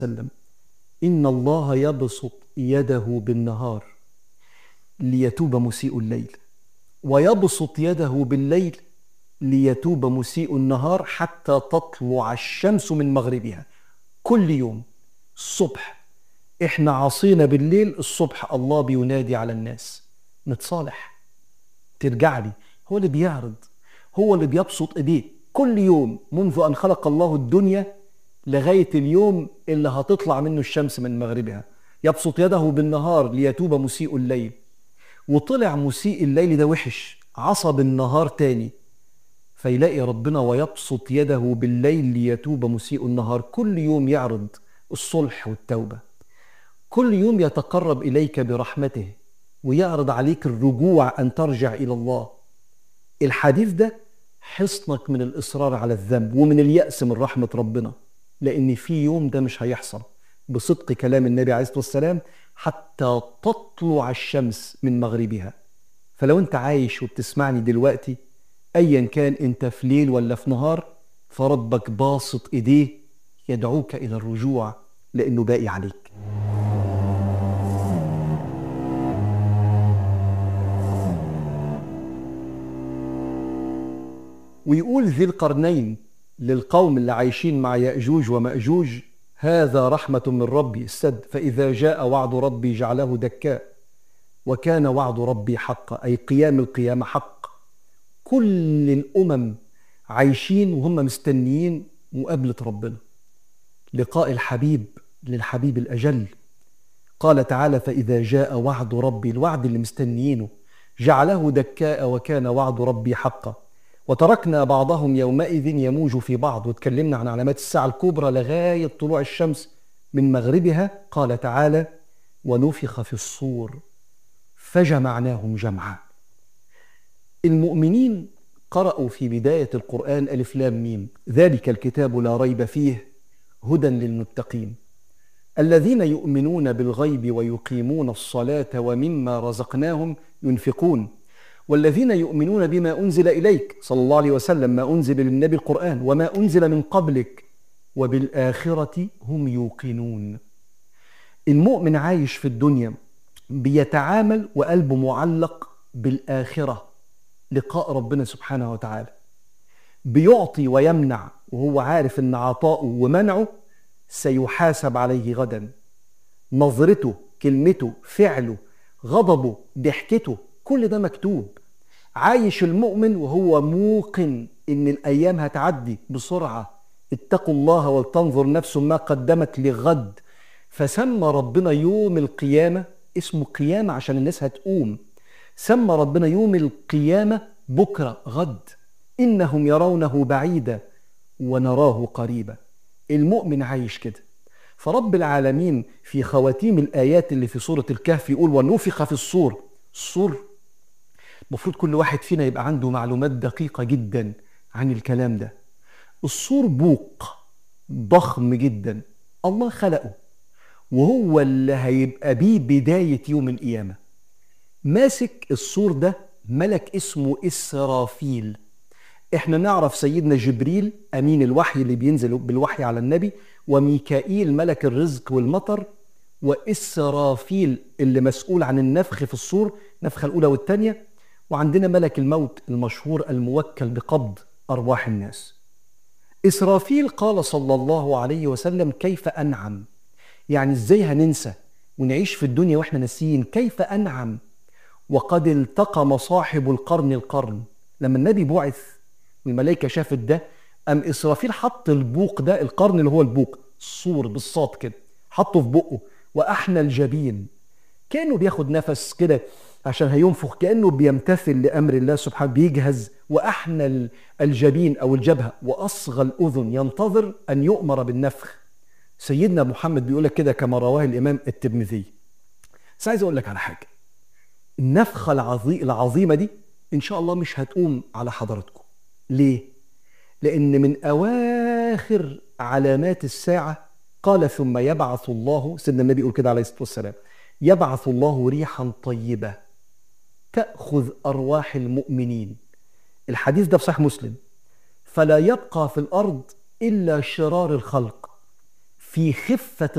وسلم إن الله يبسط يده بالنهار ليتوب مسيء الليل ويبسط يده بالليل ليتوب مسيء النهار حتى تطلع الشمس من مغربها كل يوم الصبح احنا عصينا بالليل الصبح الله بينادي على الناس نتصالح ترجع لي هو اللي بيعرض هو اللي بيبسط ايديه كل يوم منذ ان خلق الله الدنيا لغايه اليوم اللي هتطلع منه الشمس من مغربها يبسط يده بالنهار ليتوب مسيء الليل وطلع مسيء الليل ده وحش عصب النهار تاني فيلاقي ربنا ويبسط يده بالليل ليتوب مسيء النهار كل يوم يعرض الصلح والتوبه كل يوم يتقرب اليك برحمته ويعرض عليك الرجوع ان ترجع الى الله الحديث ده حصنك من الاصرار على الذنب ومن الياس من رحمه ربنا لان في يوم ده مش هيحصل بصدق كلام النبي عليه الصلاه والسلام حتى تطلع الشمس من مغربها فلو انت عايش وبتسمعني دلوقتي ايا كان انت في ليل ولا في نهار فربك باسط ايديه يدعوك الى الرجوع لانه باقي عليك ويقول ذي القرنين للقوم اللي عايشين مع يأجوج ومأجوج هذا رحمة من ربي السد فإذا جاء وعد ربي جعله دكاء وكان وعد ربي حقا أي قيام القيامة حق كل الأمم عايشين وهم مستنيين مقابلة ربنا لقاء الحبيب للحبيب الأجل قال تعالى فإذا جاء وعد ربي الوعد اللي مستنيينه جعله دكاء وكان وعد ربي حقا وتركنا بعضهم يومئذ يموج في بعض وتكلمنا عن علامات الساعة الكبرى لغاية طلوع الشمس من مغربها قال تعالى ونفخ في الصور فجمعناهم جمعا المؤمنين قرأوا في بداية القرآن ألف لام ميم ذلك الكتاب لا ريب فيه هدى للمتقين الذين يؤمنون بالغيب ويقيمون الصلاة ومما رزقناهم ينفقون والذين يؤمنون بما أنزل إليك صلى الله عليه وسلم ما أنزل للنبي القرآن وما أنزل من قبلك وبالآخرة هم يوقنون المؤمن عايش في الدنيا بيتعامل وقلبه معلق بالآخرة لقاء ربنا سبحانه وتعالى بيعطي ويمنع وهو عارف ان عطاؤه ومنعه سيحاسب عليه غدا نظرته كلمته فعله غضبه ضحكته كل ده مكتوب عايش المؤمن وهو موقن ان الايام هتعدي بسرعه اتقوا الله ولتنظر نفس ما قدمت لغد فسمى ربنا يوم القيامه اسمه قيامه عشان الناس هتقوم سمى ربنا يوم القيامه بكره غد انهم يرونه بعيدا ونراه قريبا المؤمن عايش كده فرب العالمين في خواتيم الايات اللي في سوره الكهف يقول ونفخ في الصور الصور المفروض كل واحد فينا يبقى عنده معلومات دقيقة جدا عن الكلام ده الصور بوق ضخم جدا الله خلقه وهو اللي هيبقى بيه بداية يوم القيامة ماسك الصور ده ملك اسمه إسرافيل احنا نعرف سيدنا جبريل أمين الوحي اللي بينزل بالوحي على النبي وميكائيل ملك الرزق والمطر وإسرافيل اللي مسؤول عن النفخ في الصور النفخة الأولى والثانية وعندنا ملك الموت المشهور الموكل بقبض أرواح الناس إسرافيل قال صلى الله عليه وسلم كيف أنعم يعني إزاي هننسى ونعيش في الدنيا وإحنا ناسيين كيف أنعم وقد التقم صاحب القرن القرن لما النبي بعث والملائكة شافت ده أم إسرافيل حط البوق ده القرن اللي هو البوق الصور بالصاد كده حطه في بقه وأحنى الجبين كأنه بياخد نفس كده عشان هينفخ كأنه بيمتثل لأمر الله سبحانه بيجهز وأحنى الجبين أو الجبهة وأصغى الأذن ينتظر أن يؤمر بالنفخ سيدنا محمد بيقول لك كده كما رواه الإمام الترمذي بس عايز أقول لك على حاجة النفخة العظي... العظيمة دي إن شاء الله مش هتقوم على حضراتكم ليه؟ لأن من أواخر علامات الساعة قال ثم يبعث الله سيدنا النبي يقول كده عليه الصلاة والسلام يبعث الله ريحا طيبة تأخذ أرواح المؤمنين الحديث ده في صحيح مسلم فلا يبقى في الأرض إلا شرار الخلق في خفة